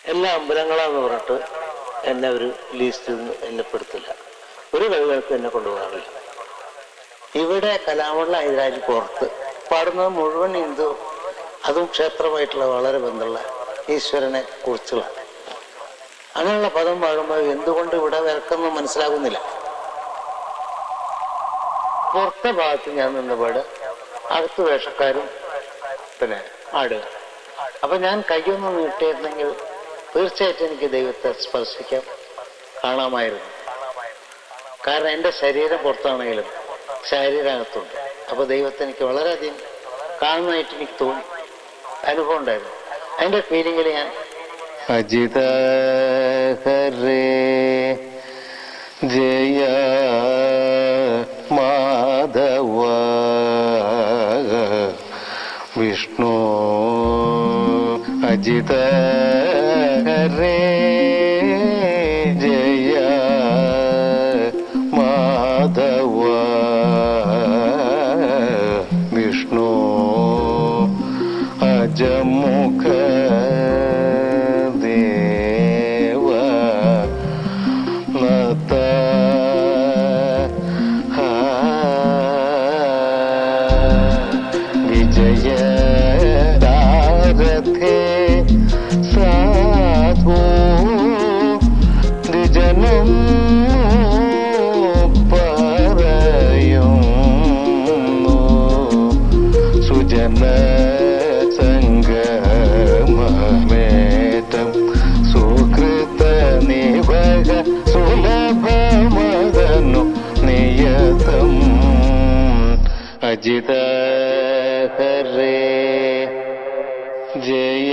എല്ലാ അമ്പലങ്ങളാന്ന് പറഞ്ഞിട്ട് എന്നെ ഒരു ലിസ്റ്റിൽ നിന്ന് എന്നെ പെടുത്തില്ല ഒരു കളികൾക്ക് എന്നെ കൊണ്ടുപോകാറില്ല ഇവിടെ കലാമണ്ഡല ഹൈദരാബാദ് പുറത്ത് പാടുന്നത് മുഴുവൻ ഹിന്ദു അതും ക്ഷേത്രമായിട്ടുള്ള വളരെ ബന്ധമുള്ള ഈശ്വരനെ കുറിച്ചുള്ള അങ്ങനെയുള്ള പദം പാടുമ്പോൾ എന്തുകൊണ്ട് ഇവിടെ വിലക്കെന്ന് മനസ്സിലാകുന്നില്ല പുറത്തെ ഭാഗത്ത് ഞാൻ നിന്ന പാട് അകത്ത് വേഷക്കാരും പിന്നെ ആടുക അപ്പൊ ഞാൻ കയ്യൊന്ന് നീട്ടിയിരുന്നെങ്കിൽ തീർച്ചയായിട്ടും എനിക്ക് ദൈവത്തെ സ്പർശിക്കാം കാണാമായിരുന്നു കാരണം എൻ്റെ ശരീരം പുറത്താണെങ്കിലും ശരീരകത്തുണ്ട് അപ്പൊ ദൈവത്തെ എനിക്ക് വളരെയധികം കാണുന്നതായിട്ട് എനിക്ക് തോന്നി അനുഭവം ഉണ്ടായിരുന്നു അതിന്റെ ഫീലിങ്ങിൽ ഞാൻ അജിത ഹരേ ജയ മാധവ വിഷ്ണു അജിത ഹരേ ജയ മാധവ വിഷ്ണു അജമുഖ ദേവ നത വിജയ ദാരഥേ സാധു ദ്വിജനം പറയുന്നു സുജന സംഗമേറ്റം സുകൃത നിവക സുലഭമദനു നിയതം അജിത ഹരേ ജയ